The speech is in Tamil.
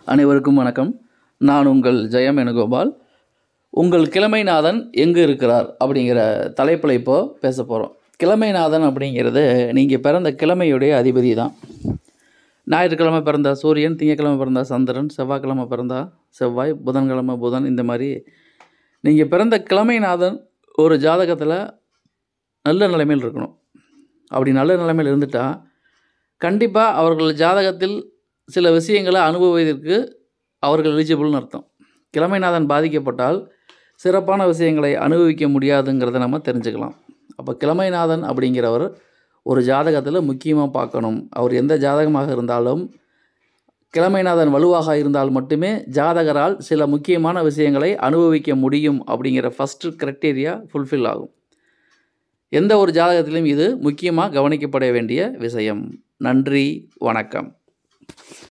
அனைவருக்கும் வணக்கம் நான் உங்கள் ஜெயம் வேணுகோபால் உங்கள் கிழமைநாதன் எங்கே இருக்கிறார் அப்படிங்கிற தலைப்பில் இப்போது பேச போகிறோம் கிழமைநாதன் அப்படிங்கிறது நீங்கள் பிறந்த கிழமையுடைய அதிபதி தான் ஞாயிற்றுக்கிழமை பிறந்தா சூரியன் திங்கக்கிழமை பிறந்தா சந்திரன் செவ்வாய்க்கிழமை பிறந்தா செவ்வாய் புதன்கிழமை புதன் இந்த மாதிரி நீங்கள் பிறந்த கிழமைநாதன் ஒரு ஜாதகத்தில் நல்ல நிலைமையில் இருக்கணும் அப்படி நல்ல நிலைமையில் இருந்துட்டால் கண்டிப்பாக அவர்கள் ஜாதகத்தில் சில விஷயங்களை அனுபவிப்பதற்கு அவர்கள் எலிஜிபிள்னு அர்த்தம் கிழமைநாதன் பாதிக்கப்பட்டால் சிறப்பான விஷயங்களை அனுபவிக்க முடியாதுங்கிறத நம்ம தெரிஞ்சுக்கலாம் அப்போ கிழமைநாதன் அப்படிங்கிறவர் ஒரு ஜாதகத்தில் முக்கியமாக பார்க்கணும் அவர் எந்த ஜாதகமாக இருந்தாலும் கிழமைநாதன் வலுவாக இருந்தால் மட்டுமே ஜாதகரால் சில முக்கியமான விஷயங்களை அனுபவிக்க முடியும் அப்படிங்கிற ஃபஸ்ட்டு க்ரைட்டீரியா ஃபுல்ஃபில் ஆகும் எந்த ஒரு ஜாதகத்திலும் இது முக்கியமாக கவனிக்கப்பட வேண்டிய விஷயம் நன்றி வணக்கம்